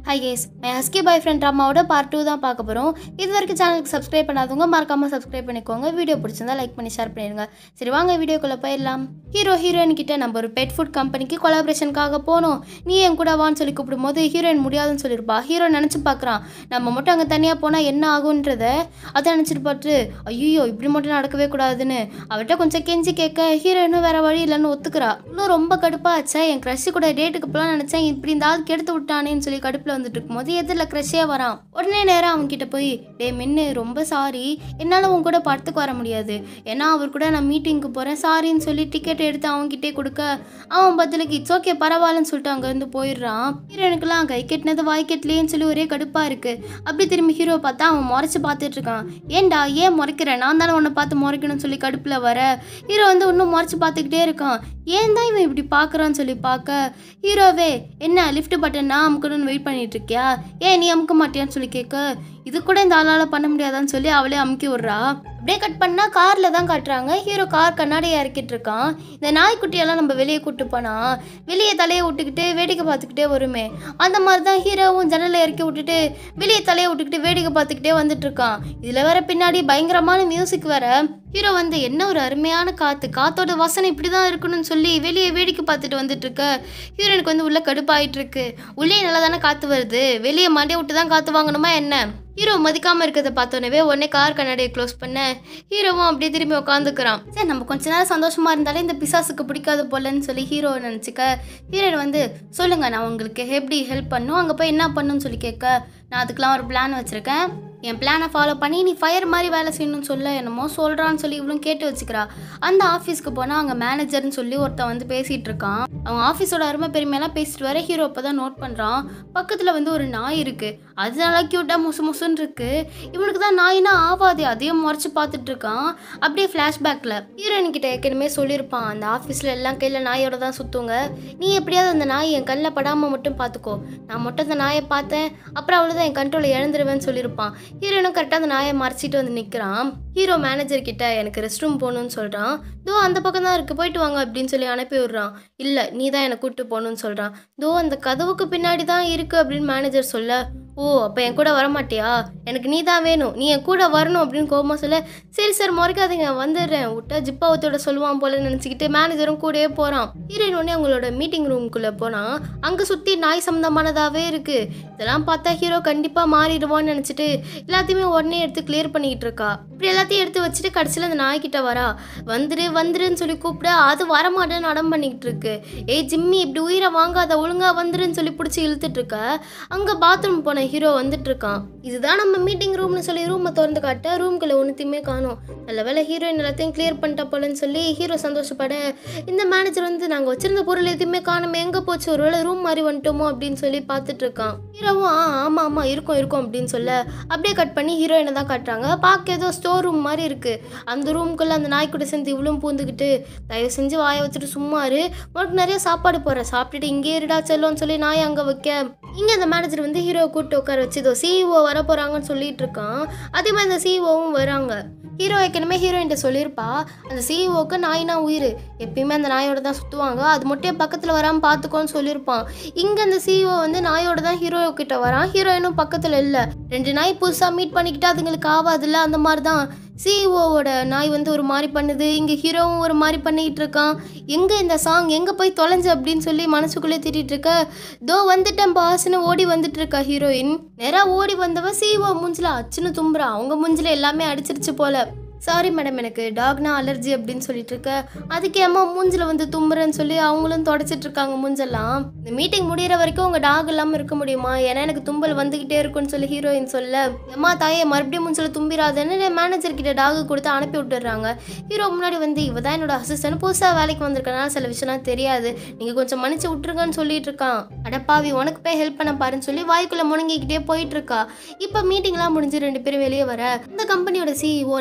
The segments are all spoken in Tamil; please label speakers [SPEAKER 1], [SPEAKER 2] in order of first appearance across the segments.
[SPEAKER 1] high guys my husky boyfriend ட்ராமாவோட பார்ட் டூ தான் பார்க்க போகிறோம் இது வரைக்கும் சேனலுக்கு சப்ஸ்கிரைப் பண்ணாதவங்க மறக்காமல் சப்ஸ்கிரைப் பண்ணிக்கோங்க வீடியோ பிடிச்சிருந்தா லைக் பண்ணி ஷேர் பண்ணிடுங்க சரி வாங்க வீடியோக்குள்ளே போயிடலாம் ஹீரோ ஹீரோயின் கிட்ட நம்ம ஒரு பெட் ஃபுட் கம்பெனிக்கு கொலாபரேஷனுக்காக போனோம் நீ என் கூட வான்னு சொல்லி கூப்பிடும்போது ஹீரோயின் முடியாதுன்னு சொல்லியிருப்பா ஹீரோ நினச்சி பார்க்குறான் நம்ம மட்டும் அங்கே தனியாக போனால் என்ன ஆகுன்றத அதை நினச்சிட்டு பார்த்து ஐயோ இப்படி மட்டும் நடக்கவே கூடாதுன்னு அவர்கிட்ட கொஞ்சம் கெஞ்சி கேட்க ஹீரோயினும் வேற வழி இல்லைன்னு ஒத்துக்கிறா இன்னும் ரொம்ப கடுப்பாச்சா என் க்ரஷ் கூட டேட்டுக்கு போலாம் நினச்சேன் இப்படி இந்த ஆள் கெடுத்து விட்டானேன்னு சொல்லி கடுப்பில் வந்துட்டு இருக்கும்போது எதிரில் க்ரஷே வரான் உடனே நேரம் அவன் கிட்ட போய் டே மின்னு ரொம்ப சாரி என்னால் உன் கூட படத்துக்கு வர முடியாது ஏன்னா அவர் கூட நான் மீட்டிங்க்கு போகிறேன் சாரின்னு சொல்லி டிக்கெட் எடுத்து அவன்கிட்டே கொடுக்க அவன் பதிலுக்கு இட்ஸ் ஓகே பரவாயில்லன்னு சொல்லிட்டு அங்கேருந்து போயிடுறான் ஹீரோனுக்குலாம் கை கெட்டினது வாய் கெட்டலேன்னு சொல்லி ஒரே கடுப்பாக இருக்கு அப்படி திரும்பி ஹீரோ பார்த்தா அவன் முறைச்சு பார்த்துட்டு இருக்கான் ஏன்டா ஏன் முறைக்கிற நான் தானே உன்னை பார்த்து முறைக்கணும்னு சொல்லி கடுப்பில் வர ஹீரோ வந்து இன்னும் முறைச்சு பார்த்துக்கிட்டே இருக்கான் ஏன் தான் இவன் இப்படி பார்க்குறான்னு சொல்லி பார்க்க ஹீரோவே என்ன லிஃப்ட் பட்டன் நான் அமுக்கணும்னு வெயிட் பண்ணிட்டு இருக்கியா ஏன் நீ அமுக்க மாட்டியான்னு சொல்லி கேட்க இது கூட இந்த ஆளால் பண்ண முடியாதான்னு சொல்லி அவளே அமுக்கி விட்றா அப்படியே கட் பண்ணால் காரில் தான் காட்டுறாங்க ஹீரோ கார் கண்ணாடியை இறக்கிட்டு இருக்கான் இந்த நாய்க்குட்டியெல்லாம் நம்ம வெளியே கூட்டு போனா வெளியே தலையை விட்டுக்கிட்டு வேடிக்கை பார்த்துக்கிட்டே வருமே அந்த மாதிரி தான் ஹீரோவும் ஜன்னலை இறக்கி விட்டுட்டு வெளியே தலையை விட்டுக்கிட்டு வேடிக்கை பார்த்துக்கிட்டே வந்துட்டு இருக்கான் இதில் வேற பின்னாடி பயங்கரமான மியூசிக் வேற ஹீரோ வந்து என்ன ஒரு அருமையான காற்று காத்தோட வாசனை இப்படி தான் இருக்கணும்னு சொல்லி வெளியே வேடிக்கை பார்த்துட்டு வந்துட்டு இருக்க ஹீரோனுக்கு வந்து உள்ள கடுப்பாயிட்டு இருக்கு உள்ளே நல்லா தானே காற்று வருது வெளியே மண்டியை விட்டு தான் காற்று வாங்கணுமா என்ன ஹீரோ மதிக்காம இருக்கிறத பார்த்தோன்னே உடனே கார் கண்ணாடியை க்ளோஸ் பண்ண ஹீரோவும் அப்படியே திரும்பி உட்காந்துக்கிறான் சரி நம்ம கொஞ்ச நேரம் சந்தோஷமா இருந்தாலே இந்த பிசாசுக்கு பிடிக்காது போலன்னு சொல்லி ஹீரோ நினச்சிக்க ஹீரோயின் வந்து சொல்லுங்க நான் உங்களுக்கு எப்படி ஹெல்ப் பண்ணும் அங்கே போய் என்ன பண்ணுன்னு சொல்லி கேட்க நான் அதுக்கெலாம் ஒரு பிளான் வச்சுருக்கேன் என் பிளானை ஃபாலோ பண்ணி நீ ஃபயர் மாதிரி வேலை செய்யணும்னு சொல்ல என்னமோ சொல்கிறான்னு சொல்லி இவளும் கேட்டு வச்சுக்கிறா அந்த ஆஃபீஸ்க்கு போனால் அங்கே மேனேஜர்னு சொல்லி ஒருத்தன் வந்து பேசிகிட்டு இருக்கான் அவன் ஆஃபீஸோட அருமை பெருமையெல்லாம் பேசிட்டு வர ஹீரோ அப்போ தான் நோட் பண்ணுறான் பக்கத்தில் வந்து ஒரு நாய் இருக்குது அது நல்லா க்யூட்டாக முசு முசுன்னு இருக்கு இவனுக்கு தான் நாயினா ஆவாது அதையும் முறைச்சு பார்த்துட்டு இருக்கான் அப்படியே ஃப்ளாஷ்பேக்கில் ஹீரோயின் கிட்ட ஏற்கனவே சொல்லியிருப்பான் அந்த ஆஃபீஸில் எல்லாம் கையில் நாயோட தான் சுற்றுங்க நீ எப்படியாவது அந்த நாய் என் கண்ணில் படாமல் மட்டும் பார்த்துக்கோ நான் மட்டும் அந்த நாயை பார்த்தேன் அப்புறம் அவ்வளோதான் என் கண்ட்ரோலை இழந்துருவேன்னு சொல்லியிருப்பான் ஹீரோனும் கரெக்டாக அந்த நாயை மறைச்சிட்டு வந்து நிற்கிறான் ஹீரோ மேனேஜர் கிட்ட எனக்கு ரெஸ்ட் ரூம் போகணும்னு சொல்கிறான் தோ அந்த பக்கம் தான் இருக்குது போயிட்டு வாங்க அப்படின்னு சொல்லி அனுப்பி விடுறான் இல்லை நீ தான் என்னை கூப்பிட்டு போகணும்னு சொல்கிறான் தோ அந்த கதவுக்கு பின்னாடி தான் இருக்குது அப்படின்னு மேனேஜர் சொல்ல ஓ அப்போ என் கூட வரமாட்டியா எனக்கு நீ தான் வேணும் நீ என் கூட வரணும் அப்படின்னு கோபமா சொல்ல சரி சார் முறைக்காதீங்க வந்துடுறேன் விட்டா ஜிப்பாவத்தோட சொல்லுவான் போல நினச்சிக்கிட்டு மேனேஜரும் கூடயே போகிறான் ஹீரோயின் உடனே அவங்களோட மீட்டிங் ரூம்குள்ளே போனால் அங்கே சுற்றி நாய் சம்மந்தமானதாகவே இருக்குது இதெல்லாம் பார்த்தா ஹீரோ கண்டிப்பாக மாறிடுவான்னு நினச்சிட்டு எல்லாத்தையுமே உடனே எடுத்து கிளியர் பண்ணிக்கிட்டு இருக்கா இப்படி எல்லாத்தையும் எடுத்து வச்சுட்டு கடைசியில் அந்த நாய்கிட்ட வரா வந்துரு வந்துருன்னு சொல்லி கூப்பிட அது வரமாட்டேன்னு அடம் பண்ணிக்கிட்டு இருக்கு ஏய் ஜிம்மி இப்படி உயிரை வாங்காத ஒழுங்கா வந்துருன்னு சொல்லி பிடிச்சி இழுத்துட்டு இருக்க அங்கே பாத்ரூம் போன ஹீரோ வந்துட்டு இருக்கான் இதுதான் நம்ம மீட்டிங் ரூம்னு சொல்லி ரூமை திறந்து காட்ட ரூம்குள்ளே ஒன்றுத்தையுமே காணும் நல்ல வேலை ஹீரோயின் எல்லாத்தையும் கிளியர் பண்ணிட்டா போலன்னு சொல்லி ஹீரோ சந்தோஷப்பட இந்த மேனேஜர் வந்து நாங்கள் வச்சிருந்த பொருள் எதுவுமே காணுமே எங்கே போச்சு ஒருவேளை ரூம் மாதிரி வந்துட்டோமோ அப்படின்னு சொல்லி பார்த்துட்டு இருக்கான் ஹீரோவும் ஆ ஆமாம் ஆமாம் இருக்கும் இருக்கும் அப்படின்னு சொல்ல அப்படியே கட் பண்ணி ஹீரோயினை தான் காட்டுறாங்க பார்க்க ஏதோ ஸ்டோர் ரூம் மாதிரி இருக்குது அந்த ரூம்குள்ளே அந்த நாய் கூட சேர்ந்து இவ்வளோ பூந்துக்கிட்டு தயவு செஞ்சு வாயை வச்சுட்டு சும்மா இரு உனக்கு நிறைய சாப்பாடு போடுறேன் சாப்பிட்டுட்டு இங்கே இருடா செல்லோன்னு சொல்லி நாய் அங்கே வைக்க இங்கே அந்த மேனேஜர் வந்து ஹீரோ கூப்பிட்டு உட்கார வச்சு இதோ சிஇஓ வர போகிறாங்கன்னு சொல்லிட்டு இருக்கான் அதே மாதிரி அந்த சிஇஓவும் வராங்க ஹீரோ ஏற்கனவே ஹீரோயின்ட்ட சொல்லியிருப்பா அந்த சிஇஓக்கு நாய்னா உயிர் எப்பயுமே அந்த நாயோட தான் சுற்றுவாங்க அது மட்டும் பக்கத்தில் வராமல் பார்த்துக்கோன்னு சொல்லியிருப்பான் இங்கே அந்த சிஇஓ வந்து நாயோட தான் ஹீரோ கிட்ட வரான் ஹீரோயினும் பக்கத்தில் இல்லை ரெண்டு நாய் புதுசாக மீட் பண்ணிக்கிட்டு அதுங்களுக்கு ஆகாதுல்ல அந்த மாதிரி தான் சிஇஓவோட நாய் வந்து ஒரு மாதிரி பண்ணுது இங்கே ஹீரோவும் ஒரு மாதிரி பண்ணிக்கிட்டு இருக்கான் எங்கே இந்த சாங் எங்கே போய் தொலைஞ்சு அப்படின்னு சொல்லி மனசுக்குள்ளே திட்டிட்டு இருக்க தோ வந்துட்டேன் பாஸ்னு ஓடி வந்துட்டு இருக்கா ஹீரோயின் நேராக ஓடி வந்தவ சிஇஓ மூஞ்சில் அச்சுன்னு தும்புறா அவங்க மூஞ்சில எல்லாமே அடிச்சிருச்சு போல சாரி மேடம் எனக்கு டாக்னா அலர்ஜி அப்படின்னு சொல்லிட்டு இருக்க அதுக்கு ஏமா மூஞ்சில் வந்து தும்புறேன்னு சொல்லி அவங்களும் தொடச்சிட்டு இருக்காங்க மூஞ்செல்லாம் இந்த மீட்டிங் முடியிற வரைக்கும் உங்கள் டாக் இல்லாமல் இருக்க முடியுமா ஏன்னா எனக்கு தும்பல் வந்துக்கிட்டே இருக்குன்னு சொல்லி ஹீரோயின் சொல்ல அம்மா தாயே மறுபடியும் மூஞ்சில் தும்பிராதுன்னு மேனேஜர் கிட்ட டாக் கொடுத்து அனுப்பி விட்டுறாங்க ஹீரோ முன்னாடி வந்து இவ தான் என்னோட அசிஸ்டன்ட் புதுசாக வேலைக்கு வந்திருக்கனால சில விஷயம்லாம் தெரியாது நீங்கள் கொஞ்சம் மன்னிச்சு விட்டுருங்கன்னு சொல்லிட்டு இருக்கான் அடப்பாவி உனக்கு போய் ஹெல்ப் பண்ண பாருன்னு சொல்லி வாய்க்குள்ளே முணங்கிக்கிட்டே போயிட்டு இருக்கா இப்போ மீட்டிங்லாம் முடிஞ்சு ரெண்டு பேரும் வெளியே வர இந்த கம்பெனியோட சிஇஓ நாங்கள் புதுசாக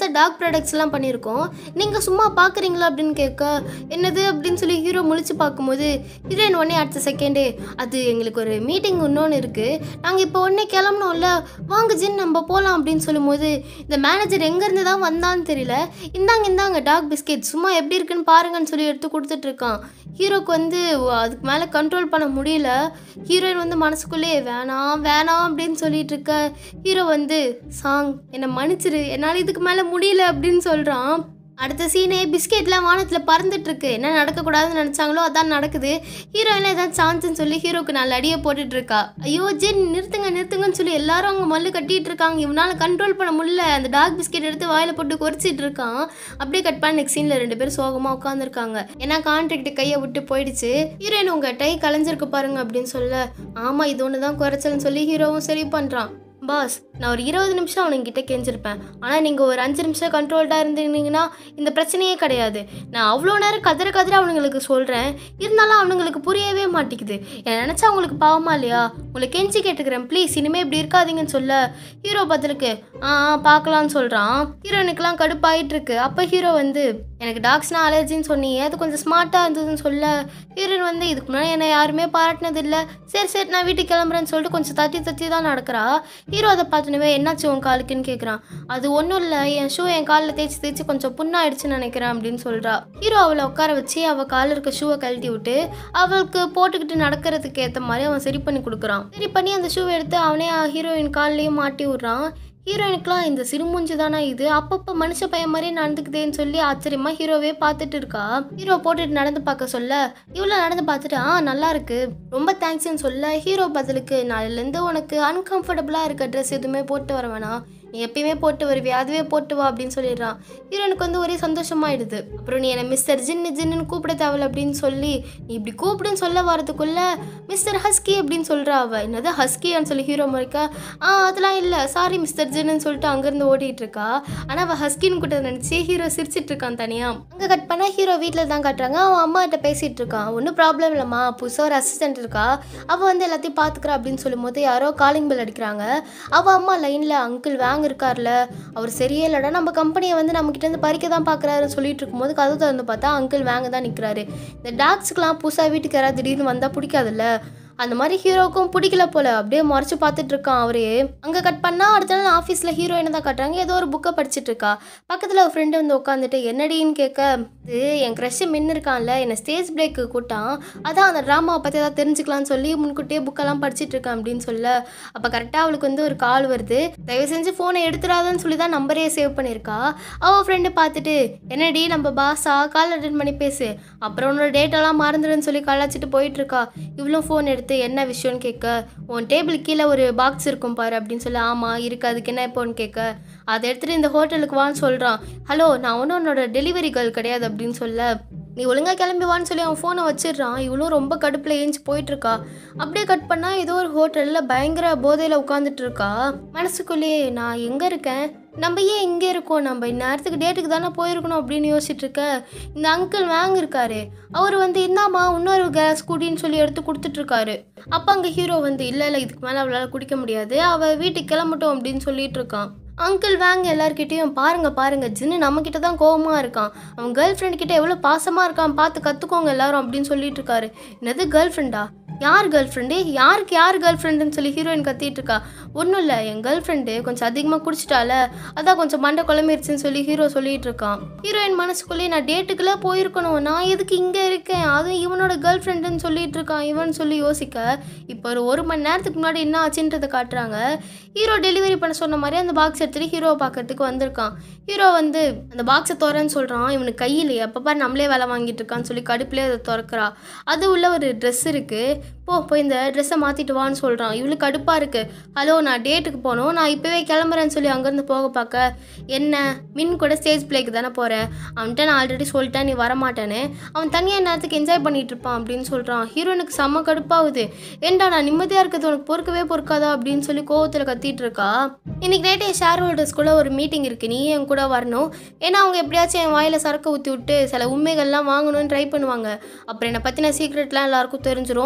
[SPEAKER 1] புதுசாக டாக் ப்ராடக்ட்ஸ்லாம் பண்ணியிருக்கோம் நீங்கள் சும்மா பார்க்குறீங்களா அப்படின்னு கேட்க என்னது அப்படின்னு சொல்லி ஹீரோ முழிச்சு பார்க்கும்போது ஹீரோயின் உடனே அடுத்த செகண்டே அது எங்களுக்கு ஒரு மீட்டிங் இன்னொன்று இருக்குது நாங்கள் இப்போ உடனே கிளம்பணும்ல வாங்க ஜின் நம்ம போகலாம் அப்படின்னு சொல்லும்போது இந்த மேனேஜர் எங்கேருந்து தான் வந்தான்னு தெரியல இந்தாங்க இந்தாங்க டாக் பிஸ்கெட் சும்மா எப்படி இருக்குன்னு பாருங்கன்னு சொல்லி எடுத்து கொடுத்துட்ருக்கான் ஹீரோக்கு வந்து அதுக்கு மேலே கண்ட்ரோல் பண்ண முடியல ஹீரோயின் வந்து மனசுக்குள்ளேயே வேணாம் வேணாம் அப்படின்னு சொல்லிட்டு இருக்க ஹீரோ வந்து சாங் என்னை மன்னிச்சிரு என்னால் இதுக்கு மேலே முடியல அப்படின்னு சொல்கிறான் அடுத்த சீனே பிஸ்கெட்லாம் வானத்தில் பறந்துட்டு இருக்கு என்ன நடக்கக்கூடாதுன்னு நினச்சாங்களோ அதான் நடக்குது ஹீரோயின் ஏதாவது சான்ஸ்னு சொல்லி ஹீரோக்கு நல்ல அடியை போட்டுட்டு இருக்கா ஐயோ ஜென் நிறுத்துங்க நிறுத்துங்கன்னு சொல்லி எல்லாரும் அவங்க மல்லு கட்டிட்டு இருக்காங்க இவனால கண்ட்ரோல் பண்ண முடியல அந்த டார்க் பிஸ்கெட் எடுத்து வாயில போட்டு கொறிச்சிட்டு இருக்கான் அப்படியே கட் பண்ணி நெக்ஸ்ட் சீனில் ரெண்டு பேரும் சோகமாக உட்காந்துருக்காங்க ஏன்னா கான்ட்ராக்ட் கையை விட்டு போயிடுச்சு ஹீரோயின் உங்க டை கலைஞ்சிருக்கு பாருங்க அப்படின்னு சொல்ல ஆமா இது ஒன்று தான் குறைச்சல்னு சொல்லி ஹீரோவும் சரி பண்ணுறான் பாஸ் நான் ஒரு இருபது நிமிஷம் அவனுங்கிட்ட கெஞ்சிருப்பேன் ஆனால் நீங்கள் ஒரு அஞ்சு நிமிஷம் கண்ட்ரோல்டாக இருந்தீங்கன்னா இந்த பிரச்சனையே கிடையாது நான் அவ்வளோ நேரம் கதற கதற அவனுங்களுக்கு சொல்கிறேன் இருந்தாலும் அவனுங்களுக்கு புரியவே மாட்டேங்குது என்ன நினச்சா அவங்களுக்கு பாவமா இல்லையா உங்களை கெஞ்சி கேட்டுக்கிறேன் ப்ளீஸ் இனிமேல் இப்படி இருக்காதீங்கன்னு சொல்ல ஹீரோ பதிலுக்கு ஆ ஆ, பார்க்கலான்னு சொல்கிறான் ஹீரோனுக்கெலாம் கடுப்பாயிட்டு இருக்கு அப்போ ஹீரோ வந்து எனக்கு டாக்ஸ்னா அலர்ஜின்னு சொன்னீங்க அது கொஞ்சம் ஸ்மார்ட்டாக இருந்ததுன்னு சொல்ல ஹீரோயின் வந்து இதுக்கு முன்னாடி என்னை யாருமே பாராட்டினது இல்லை சரி சரி நான் வீட்டுக்கு கிளம்புறேன்னு சொல்லிட்டு கொஞ்சம் தத்தி தத்தி தான் நடக்கிறா ஹீரோ அதை பார்த்துனவே என்னாச்சு உன் காலுக்குன்னு கேட்குறான் அது ஒன்றும் இல்லை என் ஷூ என் காலில் தேய்ச்சி தேய்ச்சி கொஞ்சம் புண்ணாயிடுச்சுன்னு நினைக்கிறேன் அப்படின்னு சொல்கிறா ஹீரோ அவளை உட்கார வச்சு அவள் காலில் இருக்க ஷூவை கழட்டி விட்டு அவளுக்கு போட்டுக்கிட்டு நடக்கிறதுக்கு ஏற்ற மாதிரி அவன் சரி பண்ணி கொடுக்குறான் சரி பண்ணி அந்த ஷூவை எடுத்து அவனே ஹீரோயின் கால்லையும் மாட்டி விட்றான் ஹீரோயினுக்குலாம் இந்த சிறுமூஞ்சி தானே இது அப்பப்போ மனுஷ பையன் மாதிரியே நடந்துக்குதேன்னு சொல்லி ஆச்சரியமா ஹீரோவே பார்த்துட்டு இருக்கா ஹீரோ போட்டுட்டு நடந்து பார்க்க சொல்ல இவ்வளோ நடந்து பார்த்துட்டு ஆ நல்லா இருக்கு ரொம்ப தேங்க்ஸ்னு சொல்ல ஹீரோ பதிலுக்கு நாளிலேருந்து உனக்கு அன்கம்ஃபர்டபுளாக இருக்க ட்ரெஸ் எதுவுமே போட்டு வர வேணாம் நீ எப்பயுமே போட்டு வருவியா அதுவே போட்டு வா அப்படின்னு சொல்லிடுறான் ஹீரோனுக்கு வந்து ஒரே சந்தோஷமாயிடுது அப்புறம் நீ என்னை மிஸ்டர் ஜின்னு ஜின்னு கூப்பிட தேவையில்ல அப்படின்னு சொல்லி நீ இப்படி கூப்பிடுன்னு சொல்ல வரதுக்குள்ள மிஸ்டர் ஹஸ்கி அப்படின்னு சொல்கிறா அவ என்னது ஹஸ்கியான்னு சொல்லி ஹீரோ முறைக்க ஆ அதெல்லாம் இல்லை சாரி மிஸ்டர் ஜின்னு சொல்லிட்டு அங்கேருந்து ஓடிட்டு இருக்கா ஆனால் அவள் ஹஸ்கின்னு கூட நினச்சி ஹீரோ சிரிச்சிட்டு இருக்கான் தனியாக அங்கே கட் பண்ணால் ஹீரோ வீட்டில் தான் காட்டுறாங்க அவன் அம்மா கிட்ட பேசிகிட்டு இருக்கான் ஒன்றும் ப்ராப்ளம் இல்லைம்மா புதுசாக ஒரு அசிஸ்டன்ட் இருக்கா அவள் வந்து எல்லாத்தையும் பார்த்துக்கிறா அப்படின்னு சொல்லும்போது யாரோ காலிங் பெல் அடிக்கிறாங்க அவள் அம்மா லைனில் அங்கிள் வாங்க இருக்கார்ல அவர் சரியே இல்லைடா நம்ம கம்பெனியை வந்து நம்மக்கிட்ட இருந்து பறிக்க தான் பார்க்குறாருன்னு சொல்லிட்டு இருக்கும்போது கதவு திறந்து பார்த்தா அங்கிள் வாங்க தான் நிற்கிறாரு இந்த டாக்ஸுக்கெலாம் புதுசாக வீட்டுக்கு யாராவது திடீர்னு வந்தால் பிடிக்காதுல்ல அந்த மாதிரி ஹீரோவுக்கும் பிடிக்கல போல அப்படியே முறைச்சு பார்த்துட்டு இருக்கான் அவரே அங்கே கட் பண்ணால் அடுத்த நாள் ஆஃபீஸில் ஹீரோயினை தான் காட்டுறாங்க ஏதோ ஒரு புக்கை படிச்சுட்டு இருக்கா பக்கத்தில் ஒரு ஃப்ரெண்டு வந்து உட்காந்துட்டு என்னடின்னு கேட்க இது என் க்ரஷ்ஷு மின்னு இருக்கான்ல என்னை ஸ்டேஜ் பிரேக்கு கூட்டான் அதான் அந்த ட்ராமாவை பற்றி ஏதாவது தெரிஞ்சுக்கலாம்னு சொல்லி முன்கூட்டியே புக்கெல்லாம் படிச்சிட்டு இருக்கேன் அப்படின்னு சொல்ல அப்போ கரெக்டாக அவளுக்கு வந்து ஒரு கால் வருது தயவு செஞ்சு ஃபோனை எடுத்துடாதன்னு சொல்லி தான் நம்பரே சேவ் பண்ணியிருக்கா அவள் ஃப்ரெண்டு பார்த்துட்டு என்னடி நம்ம பாஸா கால் அட்டன் பண்ணி பேசு அப்புறம் உன்னோட டேட்டெல்லாம் மறந்துடுன்னு சொல்லி கலாச்சிட்டு போயிட்டு இருக்கா இவ்வளோ ஃபோன் எடுத்து என்ன விஷயம்னு கேட்க உன் டேபிள் கீழே ஒரு பாக்ஸ் இருக்கும் பாரு அப்படின்னு சொல்லி ஆமாம் இருக்கு அதுக்கு என்ன இப்போன்னு கேட்க அதை எடுத்துகிட்டு இந்த ஹோட்டலுக்கு வான்னு சொல்கிறான் ஹலோ நான் ஒன்றும் உன்னோட டெலிவரி கேர்ள் கிடையாது அப்படின்னு சொல்ல நீ ஒழுங்காக கிளம்பி வான்னு சொல்லி அவன் ஃபோனை வச்சிடுறான் இவளும் ரொம்ப கடுப்பில் ஏஞ்சி போயிட்டுருக்கா அப்படியே கட் பண்ணால் ஏதோ ஒரு ஹோட்டலில் பயங்கர போதையில் உட்காந்துட்டு இருக்கா மனசுக்குள்ளேயே நான் எங்கே இருக்கேன் நம்ம ஏன் இங்கே இருக்கோம் நம்ம இந்நேரத்துக்கு டேட்டுக்கு தானே போயிருக்கணும் அப்படின்னு யோசிச்சுட்டு இருக்க இந்த அங்கிள் வாங்க இருக்காரு அவர் வந்து இந்தாம்மா இன்னொரு கேஸ் குடின்னு சொல்லி எடுத்து கொடுத்துட்ருக்காரு அப்போ அங்கே ஹீரோ வந்து இல்லை இல்லை இதுக்கு மேலே அவளால் குடிக்க முடியாது அவள் வீட்டுக்கு கிளம்பட்டும் அப்படின்னு சொல்லிட்டு இருக்கான் அங்கிள் வாங்க எல்லார்கிட்டயும் பாருங்க பாருங்க ஜின்னு நம்மக்கிட்ட தான் கோவமா இருக்கான் அவன் கேர்ள் ஃப்ரெண்ட் கிட்ட எவ்வளோ பாசமாக இருக்கான் பார்த்து கற்றுக்கோங்க எல்லாரும் அப்படின்னு சொல்லிட்டு இருக்காரு என்னது கேர்ள் ஃப்ரெண்டா யார் கேர்ள் ஃப்ரெண்டு யாருக்கு யார் கேர்ள் ஃப்ரெண்டுன்னு சொல்லி ஹீரோயின் கத்திட்டு இருக்கா ஒன்றும் இல்லை என் கேர்ள் ஃப்ரெண்டு கொஞ்சம் அதிகமாக குடிச்சிட்டால அதான் கொஞ்சம் மண்டை குழம்பிருச்சுன்னு சொல்லி ஹீரோ சொல்லிட்டு இருக்கான் ஹீரோயின் மனசுக்குள்ளேயே நான் டேட்டுக்குலாம் போயிருக்கணும் நான் எதுக்கு இங்கே இருக்கேன் அதுவும் இவனோட கேர்ள் ஃப்ரெண்டுன்னு சொல்லிட்டு இருக்கான் இவன் சொல்லி யோசிக்க இப்போ ஒரு ஒரு மணி நேரத்துக்கு முன்னாடி என்ன ஆச்சுன்றதை காட்டுறாங்க ஹீரோ டெலிவரி பண்ண சொன்ன மாதிரி அந்த பாக்ஸ் எடுத்துட்டு ஹீரோவை பார்க்கறதுக்கு வந்திருக்கான் ஹீரோ வந்து அந்த பாக்ஸை திறன்னு சொல்கிறான் இவனுக்கு கையில் எப்போ பாரு நம்மளே வேலை வாங்கிட்டு இருக்கான்னு சொல்லி கடுப்புலேயே அதை திறக்கிறா அது உள்ள ஒரு ட்ரெஸ் இருக்குது போ போய் இந்த ட்ரெஸ்ஸை மாற்றிட்டு வான்னு சொல்கிறான் இவளுக்கு கடுப்பாக இருக்குது ஹலோ நான் டேட்டுக்கு போகணும் நான் இப்போவே கிளம்புறேன்னு சொல்லி அங்கேருந்து போக பார்க்க என்ன மின் கூட ஸ்டேஜ் பிளேக்கு தானே போகிறேன் அவன்கிட்ட நான் ஆல்ரெடி சொல்லிட்டேன் நீ வரமாட்டேன்னு அவன் தனியாக நேரத்துக்கு என்ஜாய் பண்ணிட்டு இருப்பான் அப்படின்னு சொல்கிறான் ஹீரோனுக்கு செம்ம கடுப்பாகுது ஏண்டா நான் நிம்மதியாக இருக்கிறது உனக்கு பொறுக்கவே பொறுக்காதா அப்படின்னு சொல்லி கோவத்தில் கத்திட்டு இருக்கா இன்னைக்கு நைட்டு என் ஷேர் ஹோல்டர்ஸ் கூட ஒரு மீட்டிங் இருக்குது நீ என் கூட வரணும் ஏன்னா அவங்க எப்படியாச்சும் என் வாயில் சரக்கு ஊற்றி விட்டு சில உண்மைகள்லாம் வாங்கணும்னு ட்ரை பண்ணுவாங்க அப்புறம் என்னை பற்றின சீக்ரெட்லாம் எல்லாருக்கும் தெரிஞ்சிரும் நீ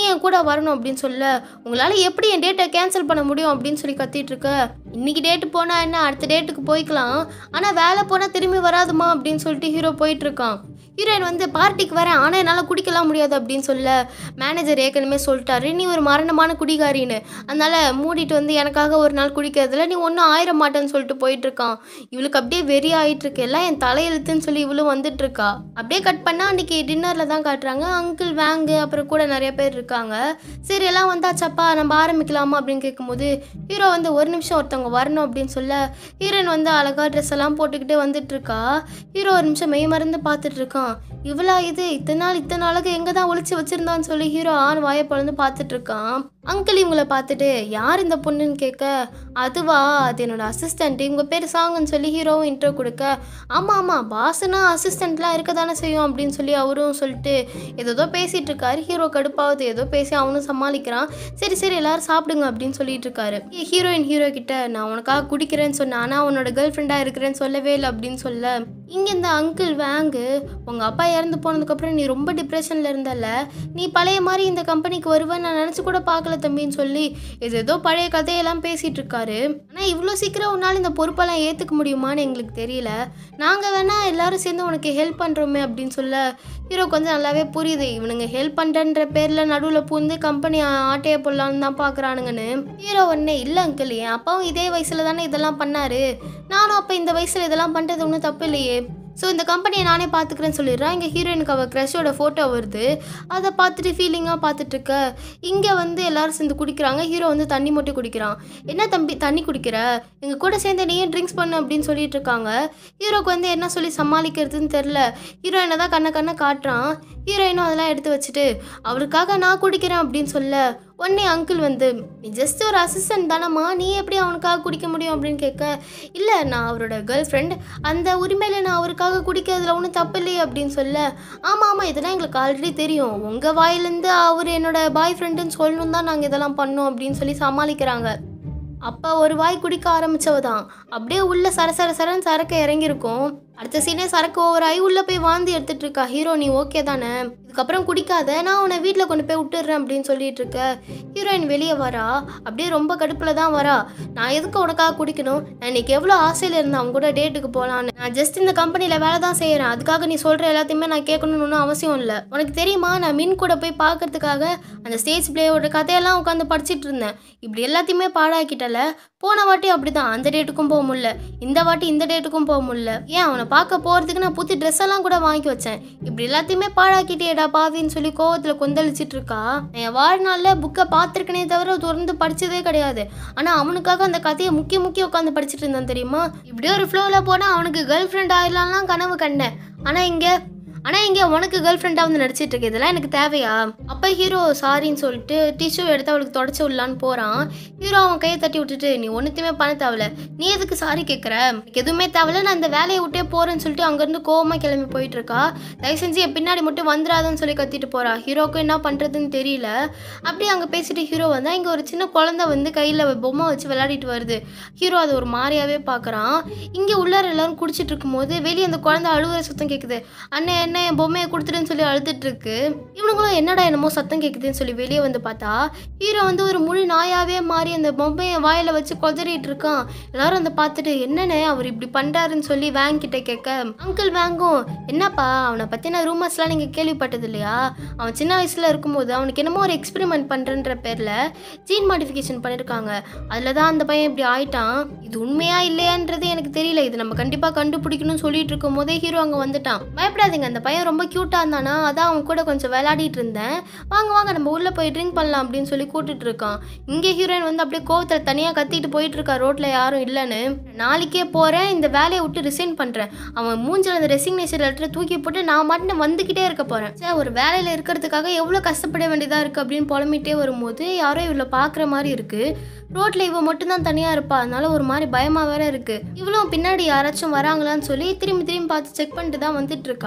[SPEAKER 1] என் கூட வரணும் அப்படின்னு சொல்ல உங்களால் எப்படி என் டேட்டை கேன்சல் பண்ண முடியும் அப்படின்னு சொல்லி கத்திட்டு இருக்க இன்னைக்கு டேட்டு போனால் என்ன அடுத்த டேட்டுக்கு போய்க்கலாம் ஆனால் வேலை போனால் திரும்பி வராதுமா அப்படின்னு சொல்லிட்டு ஹீரோ போயிட்டு இருக்கான் ஹீரோயின் வந்து பார்ட்டிக்கு வரேன் ஆனால் என்னால் குடிக்கலாம் முடியாது அப்படின்னு சொல்ல மேனேஜர் ஏற்கனவே சொல்லிட்டாரு நீ ஒரு மரணமான குடிகாரின்னு அதனால் மூடிட்டு வந்து எனக்காக ஒரு நாள் குடிக்கிறதுல நீ ஒன்றும் ஆயிர மாட்டேன்னு சொல்லிட்டு போயிட்டு இருக்கான் இவளுக்கு அப்படியே வெறி ஆயிட்டு இருக்கு எல்லாம் என் தலையெழுத்துன்னு சொல்லி இவளும் வந்துட்டு இருக்கா அப்படியே கட் பண்ணால் அன்றைக்கி டின்னரில் தான் காட்டுறாங்க அங்கிள் வேங்கு அப்புறம் கூட நிறைய பேர் இருக்காங்க சரி எல்லாம் வந்தாச்சப்பா நம்ம ஆரம்பிக்கலாமா அப்படின்னு கேட்கும்போது ஹீரோ வந்து ஒரு நிமிஷம் ஒருத்தவங்க வரணும் அப்படின்னு சொல்ல ஹீரோயின் வந்து அழகா ட்ரெஸ் எல்லாம் போட்டுக்கிட்டு வந்துட்டு இருக்கா ஹீரோ ஒரு நிமிஷம் மெய் மறந்து பார்த்துட்டு இருக்கான் இவ்வளோ இது இத்தனை நாள் இத்தனை நாளுக்கு எங்கே தான் ஒளிச்சு வச்சிருந்தான்னு சொல்லி ஹீரோ ஆண் வாயை பொழுது பார்த்துட்டு இருக்கான் அங்கிள் இவங்கள பார்த்துட்டு யார் இந்த பொண்ணுன்னு கேட்க அதுவா அது என்னோட அசிஸ்டன்ட் இவங்க பேர் சாங்குன்னு சொல்லி ஹீரோவும் இன்ட்ரோ கொடுக்க ஆமாம் ஆமாம் பாஸ்னா அசிஸ்டண்ட்லாம் இருக்க தானே செய்யும் அப்படின்னு சொல்லி அவரும் சொல்லிட்டு ஏதோ பேசிட்டு இருக்காரு ஹீரோ கடுப்பாவது ஏதோ பேசி அவனும் சமாளிக்கிறான் சரி சரி எல்லாரும் சாப்பிடுங்க அப்படின்னு சொல்லிட்டு இருக்காரு ஹீரோயின் ஹீரோ கிட்ட நான் உனக்காக குடிக்கிறேன்னு சொன்னேன் ஆனால் உன்னோட கேர்ள் ஃப்ரெண்டாக இருக்கிறேன்னு சொல்லவே இல்லை அப்படின்னு சொல்ல இங்கே இந்த அங்கிள் வேங்கு உங்கள் அப்பா இறந்து போனதுக்கப்புறம் நீ ரொம்ப டிப்ரெஷனில் இருந்தல்ல நீ பழைய மாதிரி இந்த கம்பெனிக்கு வருவேன் நான் நினச்சி கூட பார்க்கல தம்பின்னு சொல்லி இது ஏதோ பழைய கதையெல்லாம் பேசிகிட்டு இருக்காரு ஆனால் இவ்வளோ சீக்கிரம் உன்னால் இந்த பொறுப்பெல்லாம் ஏற்றுக்க முடியுமான்னு எங்களுக்கு தெரியல நாங்கள் வேணால் எல்லாரும் சேர்ந்து உனக்கு ஹெல்ப் பண்ணுறோமே அப்படின்னு சொல்ல ஹீரோ கொஞ்சம் நல்லாவே புரியுது இவனுங்க ஹெல்ப் பண்ணுறன்ற பேரில் நடுவில் பூந்து கம்பெனி ஆட்டையை போடலான்னு தான் பார்க்குறானுங்கன்னு ஹீரோ ஒன்னே இல்லை அங்கிள் என் அப்பாவும் இதே வயசில் தானே இதெல்லாம் பண்ணாரு நானும் அப்போ இந்த வயசில் இதெல்லாம் பண்ணுறது ஒன்றும் தப்பு இல்லையே ஸோ இந்த கம்பெனியை நானே பார்த்துக்கிறேன்னு சொல்லிடுறேன் இங்கே ஹீரோயினுக்கு அவள் க்ரஷோட ஃபோட்டோ வருது அதை பார்த்துட்டு ஃபீலிங்காக பார்த்துட்டு இருக்க இங்கே வந்து எல்லாரும் சேர்ந்து குடிக்கிறாங்க ஹீரோ வந்து தண்ணி மட்டும் குடிக்கிறான் என்ன தம்பி தண்ணி குடிக்கிற எங்கள் கூட சேர்ந்து நீயும் ட்ரிங்க்ஸ் பண்ணு அப்படின்னு சொல்லிட்டு இருக்காங்க ஹீரோக்கு வந்து என்ன சொல்லி சமாளிக்கிறதுன்னு தெரில ஹீரோயினை தான் கண்ணை கண்ணை காட்டுறான் ஹீரோயினும் அதெல்லாம் எடுத்து வச்சுட்டு அவளுக்காக நான் குடிக்கிறேன் அப்படின்னு சொல்ல உடனே அங்கிள் வந்து நீ ஜஸ்ட் ஒரு அசிஸ்டன்ட் தானம்மா நீ எப்படி அவனுக்காக குடிக்க முடியும் அப்படின்னு கேட்க இல்லை நான் அவரோட கேர்ள் ஃப்ரெண்ட் அந்த உரிமையில் நான் அவருக்காக குடிக்கிறதுல ஒன்றும் தப்பு இல்லையே அப்படின்னு சொல்ல ஆமாம் ஆமாம் இதெல்லாம் எங்களுக்கு ஆல்ரெடி தெரியும் உங்கள் வாயிலேருந்து அவர் என்னோட பாய் ஃப்ரெண்டுன்னு சொல்லணும் தான் நாங்கள் இதெல்லாம் பண்ணோம் அப்படின்னு சொல்லி சமாளிக்கிறாங்க அப்போ ஒரு வாய் குடிக்க ஆரம்பிச்சவ தான் அப்படியே உள்ள சர சர சரன்னு சரக்கு இறங்கியிருக்கும் அடுத்த சீனே சரக்கு ஓவர் ஆகி உள்ளே போய் வாந்தி எடுத்துட்டு இருக்கா ஹீரோ நீ ஓகே தானே இதுக்கப்புறம் குடிக்காத நான் உன்னை வீட்டில் கொண்டு போய் விட்டுடுறேன் அப்படின்னு சொல்லிட்டு இருக்க ஹீரோயின் வெளியே வரா அப்படியே ரொம்ப கடுப்பில் தான் வரா நான் எதுக்கு உனக்காக குடிக்கணும் நான் இன்னைக்கு எவ்வளோ ஆசையில் இருந்தேன் அவங்க கூட டேட்டுக்கு போகலான்னு நான் ஜஸ்ட் இந்த கம்பெனியில் வேலை தான் செய்கிறேன் அதுக்காக நீ சொல்கிற எல்லாத்தையுமே நான் கேட்கணும்னு ஒன்றும் அவசியம் இல்லை உனக்கு தெரியுமா நான் மின் கூட போய் பார்க்கறதுக்காக அந்த ஸ்டேஜ் பிளேயோட கதையெல்லாம் உட்காந்து படிச்சிட்டு இருந்தேன் இப்படி எல்லாத்தையுமே பாழாக்கிட்டல போன வாட்டி அப்படிதான் அந்த டேட்டுக்கும் போக முடியல இந்த வாட்டி இந்த டேட்டுக்கும் போக முடியல ஏன் அவனை பார்க்க போகிறதுக்கு நான் புது ட்ரெஸ் எல்லாம் கூட வாங்கி வச்சேன் இப்படி எல்லாத்தையுமே பாழாக்கிட்டேடா பாவின்னு சொல்லி கோவத்தில் கொந்தளிச்சிட்டு இருக்கா நான் என் வாழ்நாளில் புக்கை பார்த்துருக்கனே தவிர தொடர்ந்து படிச்சதே கிடையாது ஆனால் அவனுக்காக அந்த கதையை முக்கிய முக்கிய உட்காந்து படிச்சிட்டு இருந்தான் தெரியுமா இப்படியே ஒரு ஃப்ளோவில் போனால் அவனுக்கு கேர்ள் ஃப்ரெண்ட் ஆயிடலாம்லாம் கனவு கண்டேன் ஆனால் இங்கே ஆனால் இங்கே உனக்கு கேர்ள் ஃப்ரெண்டாக வந்து நடிச்சிட்டு இருக்கு இதெல்லாம் எனக்கு தேவையா அப்போ ஹீரோ சாரின்னு சொல்லிட்டு டிஷ்யூ எடுத்து அவளுக்கு தொடச்சி விடலான்னு போகிறான் ஹீரோ அவன் கையை தட்டி விட்டுட்டு நீ ஒன்றுத்தையுமே பண்ண தேவையில்ல நீ எதுக்கு சாரி கேட்குற எனக்கு எதுவுமே தேவையில்ல நான் இந்த வேலையை விட்டே போகிறேன்னு சொல்லிட்டு அங்கேருந்து கோவமாக கிளம்பி போயிட்டு இருக்கா தயவு செஞ்சு என் பின்னாடி மட்டும் வந்துடாதன்னு சொல்லி கத்திட்டு போறா ஹீரோக்கு என்ன பண்ணுறதுன்னு தெரியல அப்படியே அங்கே பேசிட்டு ஹீரோ வந்தால் இங்கே ஒரு சின்ன குழந்தை வந்து கையில் பொம்மை வச்சு விளையாடிட்டு வருது ஹீரோ அதை ஒரு மாதிரியாவே பார்க்குறான் இங்கே உள்ளார எல்லாரும் குடிச்சிட்டு இருக்கும்போது வெளியே அந்த குழந்தை அழுகுற சத்தம் கேட்குது அண்ணே என்ன என் பொம்மையை கொடுத்துட்டுன்னு சொல்லி அழுதுட்டு இருக்கு இவனுங்களும் என்னடா என்னமோ சத்தம் கேட்குதுன்னு சொல்லி வெளியே வந்து பார்த்தா ஹீரோ வந்து ஒரு முழு நாயாவே மாறி அந்த பொம்மையை வாயில வச்சு கொதறிட்டு இருக்கான் எல்லாரும் அதை பார்த்துட்டு என்னண்ணே அவர் இப்படி பண்றாருன்னு சொல்லி வேங் கிட்ட கேட்க அங்கிள் வேங்கும் என்னப்பா அவனை பத்தின ரூமர்ஸ்லாம் நீங்க கேள்விப்பட்டது இல்லையா அவன் சின்ன வயசுல இருக்கும்போது அவனுக்கு என்னமோ ஒரு எக்ஸ்பெரிமெண்ட் பண்றன்ற பேர்ல ஜீன் மாடிஃபிகேஷன் பண்ணிருக்காங்க அதுல தான் அந்த பையன் இப்படி ஆயிட்டான் இது உண்மையா இல்லையான்றது எனக்கு தெரியல இது நம்ம கண்டிப்பா கண்டுபிடிக்கணும்னு சொல்லிட்டு இருக்கும் போதே ஹீரோ அங்க வந்துட்டான் பயப்படாதீங்க அந்த பையன் ரொம்ப கியூட்டா இருந்தானா அதான் அவன் கூட கொஞ்சம் விளையாடிட்டு இருந்தேன் வாங்க வாங்க நம்ம உள்ள போய் ட்ரிங்க் பண்ணலாம் அப்படின்னு சொல்லி கூட்டிட்டு இருக்கான் இங்கே ஹீரோயின் வந்து அப்படியே கோவத்தில் தனியாக கத்திட்டு போயிட்டு இருக்கா ரோட்ல யாரும் இல்லைன்னு நாளைக்கே போறேன் இந்த வேலையை விட்டு ரிசைன் பண்றேன் அவன் மூஞ்சில் அந்த ரெசிக்னேஷன் லெட்டரை தூக்கி போட்டு நான் மட்டும் வந்துக்கிட்டே இருக்க போறேன் சே ஒரு வேலையில இருக்கிறதுக்காக எவ்வளோ கஷ்டப்பட வேண்டியதா இருக்கு அப்படின்னு புலம்பிட்டே வரும்போது யாரோ இவளை பார்க்குற மாதிரி இருக்கு ரோட்ல இவ மட்டும்தான் தனியா இருப்பா அதனால ஒரு மாதிரி பயமா வேற இருக்கு இவளும் பின்னாடி யாராச்சும் வராங்களான்னு சொல்லி திரும்பி திரும்பி பார்த்து செக் பண்ணிட்டு தான் வந்துட்டு இருக்கா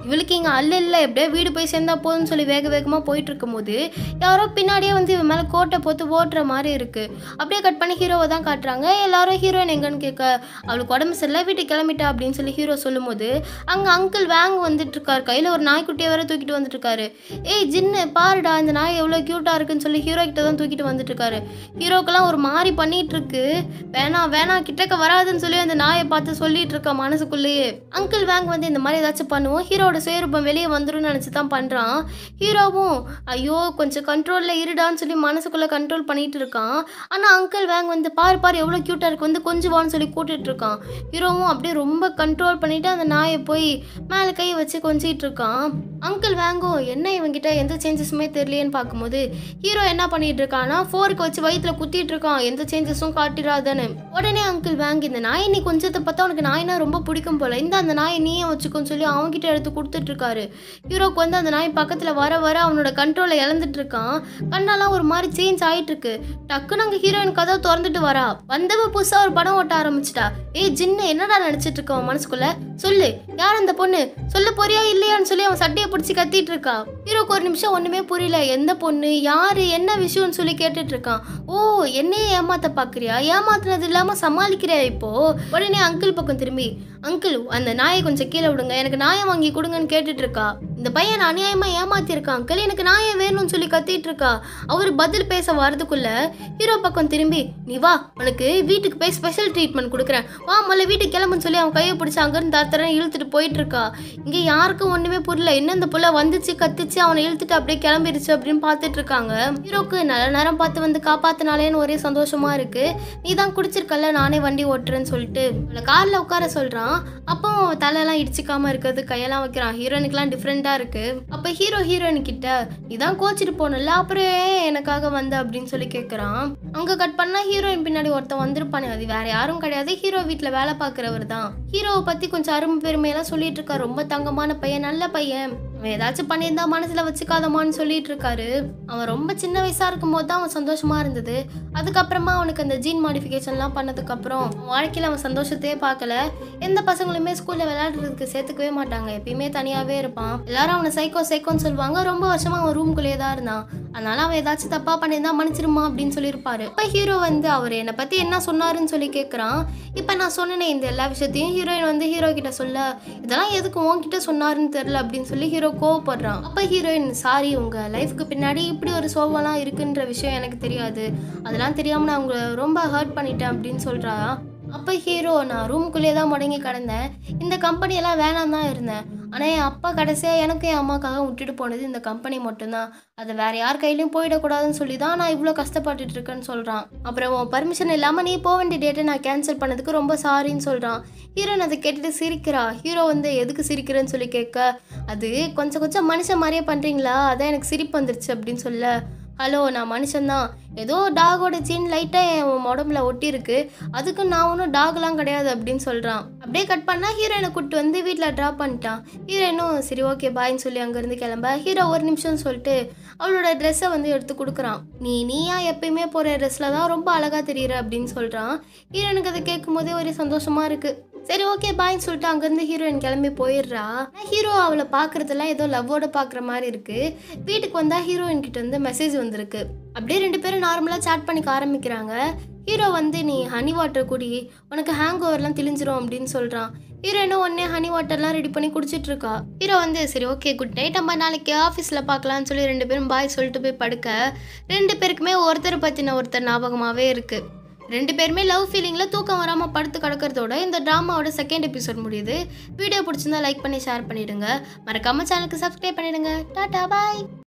[SPEAKER 1] இவளுக்கு இங்கே அல்ல இல்லை எப்படியே வீடு போய் சேர்ந்தா போதும்னு சொல்லி வேக வேகமாக போயிட்டு இருக்கும்போது யாரோ பின்னாடியே வந்து இவன் மேலே கோட்டை போட்டு ஓட்டுற மாதிரி இருக்கு அப்படியே கட் பண்ணி ஹீரோவை தான் காட்டுறாங்க எல்லாரும் ஹீரோயின் எங்கன்னு கேட்க அவளுக்கு உடம்பு சரியில்லை வீட்டுக்கு கிளம்பிட்டா அப்படின்னு சொல்லி ஹீரோ சொல்லும்போது அங்கே அங்கிள் வேங் வந்துட்டு இருக்காரு கையில் ஒரு நாய்க்குட்டியை வேற தூக்கிட்டு வந்துட்டு இருக்காரு ஏய் ஜின்னு பாருடா இந்த நாய் எவ்வளோ க்யூட்டாக இருக்குன்னு சொல்லி ஹீரோ கிட்ட தான் தூக்கிட்டு வந்துட்டு இருக்காரு ஹீரோக்கெல்லாம் ஒரு மாதிரி பண்ணிட்டு இருக்கு வேணாம் வேணாம் கிட்டக்க வராதுன்னு சொல்லி அந்த நாயை பார்த்து சொல்லிட்டு இருக்கா மனசுக்குள்ளேயே அங்கிள் வேங் வந்து இந்த மாதிரி ஏதாச்சும் பண்ணுவோம் ஹீரோட சுயரூபம் வெளியே வந்துரும்னு நினச்சி தான் பண்ணுறான் ஹீரோவும் ஐயோ கொஞ்சம் கண்ட்ரோலில் இருடான்னு சொல்லி மனசுக்குள்ளே கண்ட்ரோல் பண்ணிட்டு இருக்கான் ஆனால் அங்கிள் வேங் வந்து பாரு பாரு எவ்வளோ க்யூட்டாக இருக்கு வந்து கொஞ்சம் வான்னு சொல்லி கூட்டிட்டு இருக்கான் ஹீரோவும் அப்படியே ரொம்ப கண்ட்ரோல் பண்ணிட்டு அந்த நாயை போய் மேலே கை வச்சு கொஞ்சிட்டு இருக்கான் அங்கிள் வேங்கும் என்ன இவங்கிட்ட எந்த சேஞ்சஸுமே தெரியலையேன்னு பார்க்கும்போது ஹீரோ என்ன பண்ணிட்டு இருக்கான்னா ஃபோருக்கு வச்சு வயிற்றுல குத்திட்டு இருக்கான் எந்த சேஞ்சஸும் காட்டிடாதன்னு உடனே அங்கிள் வேங் இந்த நாயை நீ கொஞ்சத்தை பார்த்தா உனக்கு நாய்னா ரொம்ப பிடிக்கும் போல இந்த அந்த நாயை நீயே வச்சுக்கோன்னு சொல்லி அவன்கிட்ட எடுத்து கொடுத்துட்டு இருக்காரு ஹீரோக்கு வந்து அந்த நாய் பக்கத்தில் வர வர அவனோட கண்ட்ரோலை இழந்துட்டு இருக்கான் கண்ணெல்லாம் ஒரு மாதிரி சேஞ்ச் ஆயிட்டு இருக்கு டக்குன்னு அங்கே ஹீரோயின் கதவை திறந்துட்டு வரா வந்தவ புதுசாக ஒரு படம் ஓட்ட ஆரம்பிச்சிட்டா ஏய் ஜின்னு என்னடா நினச்சிட்டு இருக்க அவன் மனசுக்குள்ள சொல்லு யார் அந்த பொண்ணு சொல்ல போறியா இல்லையான்னு சொல்லி அவன் சட்டையை பிடிச்சி கத்திட்டு இருக்கா ஹீரோக்கு ஒரு நிமிஷம் ஒண்ணுமே புரியல எந்த பொண்ணு யாரு என்ன விஷயம்னு சொல்லி கேட்டுட்டு இருக்கான் ஓ என்னையே ஏமாத்த பாக்குறியா ஏமாத்துனது இல்லாம சமாளிக்கிறியா இப்போ உடனே அங்கிள் பக்கம் திரும்பி அங்கிள் அந்த நாயை கொஞ்சம் கீழே விடுங்க எனக்கு நாயை வாங்கி கொடுங்கன்னு கேட்டுட்டு இருக்கா இந்த பையன் அநியாயமா ஏமாத்திருக்கான் அங்கிள் எனக்கு நாயை வேணும்னு சொல்லி கத்திட்டு இருக்கா அவர் பதில் பேச வரதுக்குள்ள ஹீரோ பக்கம் திரும்பி நீ வா உனக்கு வீட்டுக்கு போய் ஸ்பெஷல் ட்ரீட்மெண்ட் கொடுக்குறேன் வா முதல்ல வீட்டுக்கு கிளம்புன்னு சொல்லி அவன் கையை பிடிச்சி அங்கிருந்து தரத்தரன்னு இழுத்துட்டு போயிட்டு இருக்கா இங்க யாருக்கும் ஒண்ணுமே புரியல என்ன இந்த புள்ள வந்துச்சு கத்துச்சு அவனை இழுத்துட்டு அப்படியே கிளம்பிருச்சு அப்படின்னு பார்த்துட்டு இருக்காங்க ஹீரோக்கு நல்ல நேரம் பார்த்து வந்து காப்பாத்தினாலேன்னு ஒரே சந்தோஷமா இருக்கு நீ தான் குடிச்சிருக்கல நானே வண்டி ஓட்டுறேன்னு சொல்லிட்டு அவளை கார்ல உட்கார சொல்றான் அப்போ தலையெல்லாம் இடிச்சிக்காம இருக்கிறது கையெல்லாம் வைக்கிறான் ஹீரோனுக்குலாம் டிஃப்ரெண்டா இருக்கு அப்ப ஹீரோ ஹீரோயின் கிட்ட நீ தான் கோச்சிட்டு போனல அப்புறம் ஏன் எனக்காக வந்த அப்படின்னு சொல்லி கேட்குறான் அங்க கட் பண்ணா ஹீரோயின் பின்னாடி ஒருத்தன் வந்திருப்பானே அது வேற யாரும் கிடையாது ஹீரோ வீட்ல வேலை பார்க்குறவர் தான் ஹீரோவை பத்தி கொஞ்சம் அருமை பெருமையெல்லாம் சொல்லிட்டு இருக்கா ரொம்ப தங்கமான பையன் நல்ல பையன் அவன் ஏதாச்சும் பண்ணியிருந்தா மனசுல வச்சுக்காதமான்னு சொல்லிட்டு இருக்காரு அவன் ரொம்ப சின்ன வயசா இருக்கும் போது தான் அவன் சந்தோஷமா இருந்தது அதுக்கப்புறமா அவனுக்கு அந்த ஜீன் மாடிஃபிகேஷன்லாம் பண்ணதுக்கப்புறம் அவன் வாழ்க்கையில் அவன் சந்தோஷத்தையே பார்க்கல எந்த பசங்களுமே ஸ்கூலில் விளையாடுறதுக்கு சேர்த்துக்கவே மாட்டாங்க எப்பயுமே தனியாகவே இருப்பான் எல்லாரும் அவனை சைக்கோ சைக்கோன்னு சொல்லுவாங்க ரொம்ப வருஷமா அவன் ரூம்குள்ளேயே தான் இருந்தான் அதனால அவன் ஏதாச்சும் தப்பா பண்ணியிருந்தா மன்னிச்சிருமா அப்படின்னு சொல்லியிருப்பாரு இப்போ ஹீரோ வந்து அவர் என்னை பத்தி என்ன சொன்னாருன்னு சொல்லி கேட்குறான் இப்போ நான் சொன்னேனே இந்த எல்லா விஷயத்தையும் ஹீரோயின் வந்து ஹீரோ கிட்ட சொல்ல இதெல்லாம் எதுக்கு உன்கிட்ட சொன்னாருன்னு தெரியல அப்படின்னு சொல்லி ஹீரோ கோவப்படுறான் அப்போ ஹீரோயின் சாரி உங்க லைஃப்க்கு பின்னாடி இப்படி ஒரு சோகம்லாம் இருக்குன்ற விஷயம் எனக்கு தெரியாது அதெல்லாம் தெரியாம நான் உங்களை ரொம்ப ஹர்ட் பண்ணிட்டேன் அப்படின்னு சொல்றா அப்போ ஹீரோ நான் ரூம்குள்ளேயே தான் முடங்கி கிடந்தேன் இந்த கம்பெனியெல்லாம் வேணாம் தான் இருந்தேன் ஆனால் என் அப்பா கடைசியாக எனக்கும் என் அம்மாக்காக விட்டுட்டு போனது இந்த கம்பெனி மட்டும்தான் அது வேற யார் கையிலையும் போயிடக்கூடாதுன்னு சொல்லி தான் நான் இவ்வளோ கஷ்டப்பட்டுட்டு இருக்கேன்னு சொல்கிறான் அப்புறம் உன் பர்மிஷன் இல்லாமல் நீ போக வேண்டிய டேட்டை நான் கேன்சல் பண்ணதுக்கு ரொம்ப சாரின்னு சொல்கிறான் ஹீரோயின் அதை கேட்டுட்டு சிரிக்கிறா ஹீரோ வந்து எதுக்கு சிரிக்கிறேன்னு சொல்லி கேட்க அது கொஞ்சம் கொஞ்சம் மனுஷன் மாதிரியே பண்ணுறீங்களா அதான் எனக்கு சிரிப்பு வந்துருச்சு அப்படின்னு சொல்ல ஹலோ நான் மனுஷன்தான் ஏதோ டாகோட ஜீன் லைட்டாக என் உடம்புல ஒட்டியிருக்கு அதுக்கு நான் ஒன்றும் டாக்லாம் கிடையாது அப்படின்னு சொல்கிறான் அப்படியே கட் பண்ணால் ஹீரோயினை கூப்பிட்டு வந்து வீட்டில் ட்ராப் பண்ணிட்டான் ஹீரோயினும் சரி ஓகே பாய்ன்னு சொல்லி அங்கேருந்து கிளம்ப ஹீரோ ஒரு நிமிஷம்னு சொல்லிட்டு அவளோட ட்ரெஸ்ஸை வந்து எடுத்து கொடுக்குறான் நீ நீயா எப்பயுமே போகிற ட்ரெஸ்ஸில் தான் ரொம்ப அழகாக தெரியுற அப்படின்னு சொல்கிறான் ஹீரோனுக்கு அதை கேட்கும் போதே ஒரு சந்தோஷமாக இருக்குது சரி ஓகே பாய்ன்னு சொல்லிட்டு அங்கேருந்து ஹீரோயின் கிளம்பி போயிடுறா ஹீரோ அவளை பார்க்குறதெல்லாம் ஏதோ லவ்வோட பார்க்குற மாதிரி இருக்கு வீட்டுக்கு வந்தால் ஹீரோயின் கிட்ட வந்து மெசேஜ் வந்திருக்கு அப்படியே ரெண்டு பேரும் நார்மலாக சாட் பண்ணிக்க ஆரம்பிக்கிறாங்க ஹீரோ வந்து நீ ஹனி வாட்டர் குடி உனக்கு ஹேங் ஓவர்லாம் தெளிஞ்சிரும் அப்படின்னு சொல்கிறான் ஹீரோயினும் உடனே ஹனி வாட்டர்லாம் ரெடி பண்ணி குடிச்சிட்டு இருக்கா ஹீரோ வந்து சரி ஓகே குட் நைட் நம்ம நாளைக்கு ஆஃபீஸில் பார்க்கலாம்னு சொல்லி ரெண்டு பேரும் பாய் சொல்லிட்டு போய் படுக்க ரெண்டு பேருக்குமே ஒருத்தர் பற்றின ஒருத்தர் ஞாபகமாகவே இருக்குது ரெண்டு பேருமே லவ் ஃபீலிங்கில் தூக்கம் வராமல் படுத்து கிடக்கிறதோட இந்த ட்ராமாவோட செகண்ட் எபிசோட் முடியுது வீடியோ பிடிச்சிருந்தா லைக் பண்ணி ஷேர் பண்ணிடுங்க மறக்காம சேனலுக்கு சப்ஸ்கிரைப் பண்ணிடுங்க டாடா பாய்